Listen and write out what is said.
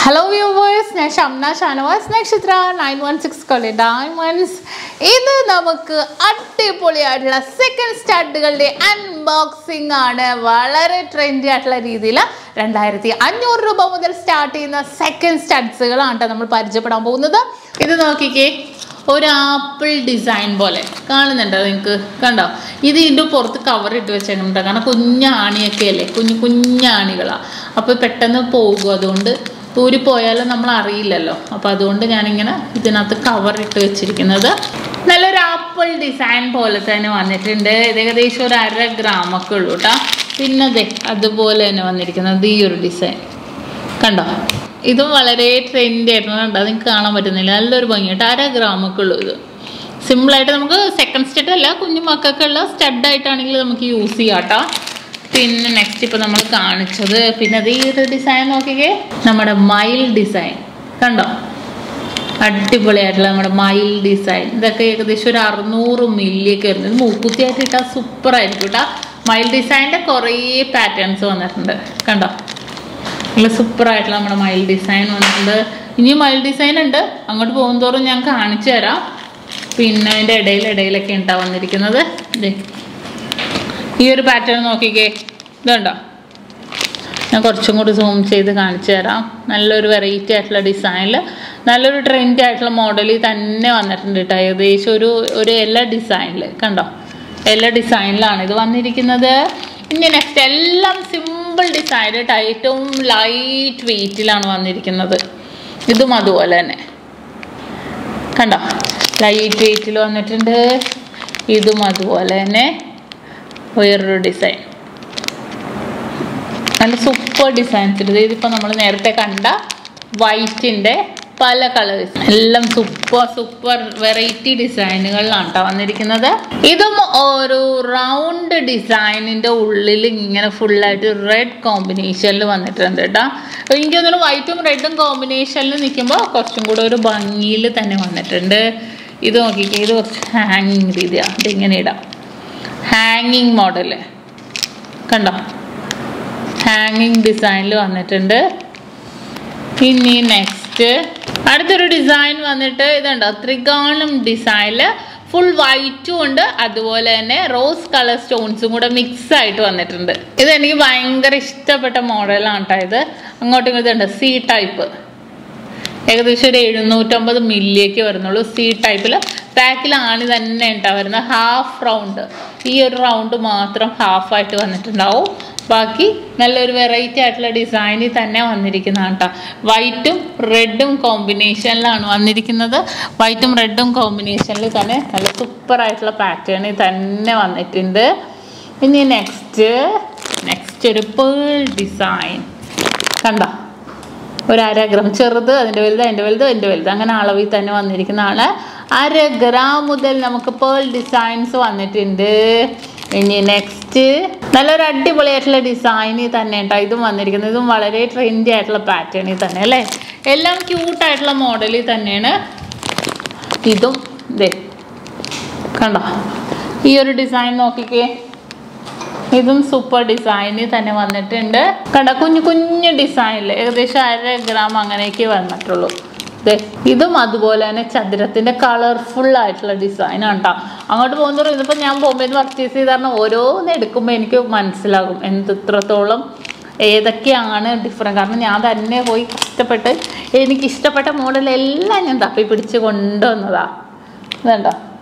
Hello viewers ഞാൻ ഷംന ഷാനവാസ് നക്ഷത്ര nine one six കൊള്ളി ഡയമണ്ട്സ് ഇത് നമുക്ക് അടിപൊളിയായിട്ടുള്ള സെക്കൻഡ് സ്റ്റാർട്ടുകളുടെ അൺബോക്സിംഗ് ആണ് വളരെ ട്രെൻഡി ആയിട്ടുള്ള രീതിയിൽ രണ്ടായിരത്തി അഞ്ഞൂറ് രൂപ മുതൽ സ്റ്റാർട്ട് ചെയ്യുന്ന സെക്കൻഡ് സ്റ്റഡ്സുകളാണ് ട്ടോ നമ്മൾ പരിചയപ്പെടാൻ പോകുന്നത് ഇത് നോക്കിക്കേ ഒരു ആപ്പിൾ ഡിസൈൻ പോലെ കാണുന്നുണ്ടോ നിങ്ങൾക്ക് കണ്ടോ ഇത് ഇതിൻ്റെ പുറത്ത് കവർ ഇട്ട് വെച്ചേക്കുന്നുണ്ട് കാരണം കുഞ്ഞാണിയൊക്കെ അല്ലേ കുഞ്ഞു കുഞ്ഞാണികളാണ് അപ്പോൾ പെട്ടെന്ന് പോകും അതുകൊണ്ട് ഊരിപ്പോയാലും നമ്മൾ അറിയില്ലല്ലോ അപ്പോൾ അതുകൊണ്ട് ഞാനിങ്ങനെ ഇതിനകത്ത് കവർ ഇട്ട് വെച്ചിരിക്കുന്നത് നല്ലൊരു ആപ്പിൾ ഡിസൈൻ പോലെ തന്നെ വന്നിട്ടുണ്ട് ഇത് ഏകദേശം ഒരു അര ഗ്രാമൊക്കെ ഉള്ളൂ കേട്ടോ പിന്നെ അതെ അതുപോലെ തന്നെ വന്നിരിക്കുന്നത് ഈ ഒരു ഡിസൈൻ കണ്ടോ ഇതും വളരെ ട്രെൻഡി ആയിരുന്നു കണ്ടോ നിങ്ങൾക്ക് കാണാൻ പറ്റുന്നില്ല നല്ലൊരു ഭംഗിയായിട്ട് അര ഗ്രാമൊക്കെ ഉള്ളൂ ഇത് സിമ്പിളായിട്ട് നമുക്ക് സെക്കൻഡ് സ്റ്റഡ് അല്ല കുഞ്ഞു മക്കൾക്കുള്ള സ്റ്റഡായിട്ടാണെങ്കിൽ നമുക്ക് യൂസ് ചെയ്യാം കേട്ടോ പിന്നെ നെക്സ്റ്റ് ഇപ്പോൾ നമ്മൾ കാണിച്ചത് പിന്നെ അത് ഈ ഒരു ഡിസൈൻ നോക്കിക്കേ നമ്മുടെ മയിൽ ഡിസൈൻ കണ്ടോ അടിപൊളിയായിട്ടുള്ള നമ്മുടെ മയിൽ ഡിസൈൻ ഇതൊക്കെ ഏകദേശം ഒരു അറുന്നൂറ് മില്ലിയൊക്കെ വരുന്നത് ഇത് മൂക്കുത്തിയായിട്ട് ഇട്ടാൽ സൂപ്പർ ആയിരിക്കും കേട്ടോ മയിൽ ഡിസൈനിൻ്റെ കുറേ പാറ്റേൺസ് വന്നിട്ടുണ്ട് കണ്ടോ നല്ല സൂപ്പർ ആയിട്ടുള്ള നമ്മുടെ മയിൽ ഡിസൈൻ വന്നിട്ടുണ്ട് ഇനി മയിൽ ഡിസൈൻ ഉണ്ട് അങ്ങോട്ട് പോകുന്തോറും ഞാൻ കാണിച്ചു തരാം പിന്നെ അതിൻ്റെ ഇടയിൽ ഇടയിലൊക്കെ ഉണ്ടാ വന്നിരിക്കുന്നത് ദേ. ഈ ഒരു പാറ്റേൺ നോക്കിക്കേ ഇതുണ്ടോ ഞാൻ കുറച്ചും കൂടി സൂം ചെയ്ത് കാണിച്ചു തരാം നല്ലൊരു വെറൈറ്റി ആയിട്ടുള്ള ഡിസൈനിൽ നല്ലൊരു ട്രെൻഡ് ആയിട്ടുള്ള മോഡലിൽ തന്നെ വന്നിട്ടുണ്ട് കേട്ടോ ഏകദേശം ഒരു ഒരു എല്ലാ ഡിസൈനിൽ കണ്ടോ എല്ലാ ഡിസൈനിലാണ് ഇത് വന്നിരിക്കുന്നത് ഇനി നെക്സ്റ്റ് എല്ലാം സിമ്പിൾ ഡിസൈൻ കേട്ടോ ഏറ്റവും ലൈറ്റ് വെയിറ്റിലാണ് വന്നിരിക്കുന്നത് ഇതും അതുപോലെ തന്നെ കണ്ടോ ലൈറ്റ് വെയിറ്റിൽ വന്നിട്ടുണ്ട് ഇതും അതുപോലെ തന്നെ വേറൊരു ഡിസൈൻ നല്ല സൂപ്പർ ഡിസൈൻസ് ഉണ്ട് ഇതിപ്പോൾ നമ്മൾ നേരത്തെ കണ്ട വൈറ്റിൻ്റെ പല കളേഴ്സ് എല്ലാം സൂപ്പർ സൂപ്പർ വെറൈറ്റി ഡിസൈനുകളിലാണ് കേട്ടോ വന്നിരിക്കുന്നത് ഇതും ഒരു റൗണ്ട് ഡിസൈനിൻ്റെ ഉള്ളിൽ ഇങ്ങനെ ഫുള്ളായിട്ട് റെഡ് കോമ്പിനേഷനിൽ വന്നിട്ടുണ്ട് കേട്ടോ എനിക്ക് തോന്നുന്നു വൈറ്റും റെഡും കോമ്പിനേഷനിൽ നിൽക്കുമ്പോൾ കുറച്ചും കൂടെ ഒരു ഭംഗിയിൽ തന്നെ വന്നിട്ടുണ്ട് ഇത് നോക്കിക്കേ ഇത് കുറച്ച് ഹാങ്ങിങ് രീതിയാണ് ഇതിങ്ങനെ ഇടാം ഹാങ്ങിങ് മോഡല് കണ്ടോ ഹാങ്ങിങ് ഡിസൈനിൽ വന്നിട്ടുണ്ട് ഇനി നെക്സ്റ്റ് അടുത്തൊരു ഡിസൈൻ വന്നിട്ട് ഇതുണ്ടോ ത്രികോണം ഡിസൈനിൽ ഫുൾ വൈറ്റും ഉണ്ട് അതുപോലെ തന്നെ റോസ് കളർ സ്റ്റോൺസും കൂടെ മിക്സ് ആയിട്ട് വന്നിട്ടുണ്ട് ഇത് എനിക്ക് ഭയങ്കര ഇഷ്ടപ്പെട്ട മോഡലാണ് കേട്ടോ ഇത് അങ്ങോട്ടും ഇങ്ങോട്ടും ഉണ്ട് സി ടൈപ്പ് ഏകദേശം ഒരു എഴുന്നൂറ്റമ്പത് മില്ലിയൊക്കെ വരുന്നുള്ളൂ സി ടൈപ്പിൽ ബാക്കിലാണ് തന്നെ ഉണ്ടാവും വരുന്നത് ഹാഫ് റൗണ്ട് ഈ ഒരു റൗണ്ട് മാത്രം ഹാഫായിട്ട് വന്നിട്ടുണ്ടാവും ബാക്കി നല്ലൊരു വെറൈറ്റി ആയിട്ടുള്ള ഡിസൈനിൽ തന്നെ വന്നിരിക്കുന്നതാണ് കേട്ടോ വൈറ്റും റെഡും കോമ്പിനേഷനിലാണ് വന്നിരിക്കുന്നത് വൈറ്റും റെഡും കോമ്പിനേഷനിൽ തന്നെ നല്ല സൂപ്പർ ആയിട്ടുള്ള പാറ്റേണിൽ തന്നെ വന്നിട്ടുണ്ട് ഇനി നെക്സ്റ്റ് നെക്സ്റ്റ് ഒരു പേൾ ഡിസൈൻ കണ്ടോ ഒരു അര ഗ്രാം ചെറുത് അതിൻ്റെ വലുത് അതിൻ്റെ വലുത് അതിൻ്റെ വലുത് അങ്ങനെ അളവിൽ തന്നെ വന്നിരിക്കുന്നതാണ് അര ഗ്രാം മുതൽ നമുക്ക് പേൾ ഡിസൈൻസ് വന്നിട്ടുണ്ട് ഇനി നെക്സ്റ്റ് നല്ലൊരു അടിപൊളിയായിട്ടുള്ള ഡിസൈനിൽ തന്നെ കേട്ടോ ഇതും വന്നിരിക്കുന്നത് ഇതും വളരെ ട്രെൻഡി ആയിട്ടുള്ള പാറ്റേണിൽ തന്നെ അല്ലേ എല്ലാം ക്യൂട്ടായിട്ടുള്ള മോഡലിൽ തന്നെയാണ് ഇതും ഇതേ കണ്ടോ ഈ ഒരു ഡിസൈൻ നോക്കിക്കേ ഇതും സൂപ്പർ ഡിസൈനിൽ തന്നെ വന്നിട്ടുണ്ട് കണ്ട കുഞ്ഞു കുഞ്ഞു ഡിസൈനിൽ ഏകദേശം അര ഗ്രാം അങ്ങനെയൊക്കെ വന്നിട്ടുള്ളൂ ദേ ഇതും അതുപോലെ തന്നെ ചതുരത്തിൻ്റെ കളർഫുൾ ആയിട്ടുള്ള ഡിസൈനാണ് കേട്ടോ അങ്ങോട്ട് പോകുന്നതോറും ഇതിപ്പോൾ ഞാൻ ബോംബെയിൽ നിന്ന് പർച്ചേസ് ചെയ്ത് കാരണം ഓരോന്ന് എടുക്കുമ്പോൾ എനിക്ക് മനസ്സിലാകും എന്ത് ഇത്രത്തോളം ഏതൊക്കെയാണ് ഡിഫറെൻറ്റ് കാരണം ഞാൻ തന്നെ പോയി കഷ്ടപ്പെട്ട് എനിക്ക് ഇഷ്ടപ്പെട്ട മോഡലെല്ലാം ഞാൻ തപ്പി പിടിച്ച് കൊണ്ടുവന്നതാണ് ഇതുണ്ടോ